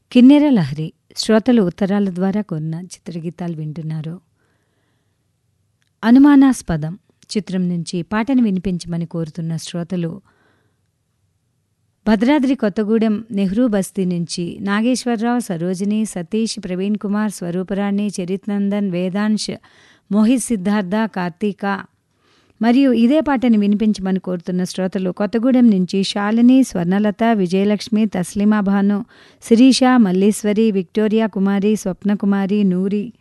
కిన్నెర లహరి శ్రోతలు ఉత్తరాల ద్వారా కొన్న చిత్రగీతాలు వింటున్నారు అనుమానాస్పదం చిత్రం నుంచి పాటను వినిపించమని కోరుతున్న శ్రోతలు భద్రాద్రి కొత్తగూడెం నెహ్రూ బస్తీ నుంచి నాగేశ్వరరావు సరోజిని సతీష్ ప్రవీణ్ కుమార్ స్వరూపరాణి చరిత్నందన్ వేదాంశ్ మోహిత్ సిద్ధార్థ కార్తీక మరియు ఇదే పాటని వినిపించమని కోరుతున్న శ్రోతలు కొత్తగూడెం నుంచి శాలిని స్వర్ణలత విజయలక్ష్మి తస్లిమా భాను శిరీష మల్లీశ్వరి విక్టోరియా కుమారి స్వప్నకుమారి నూరి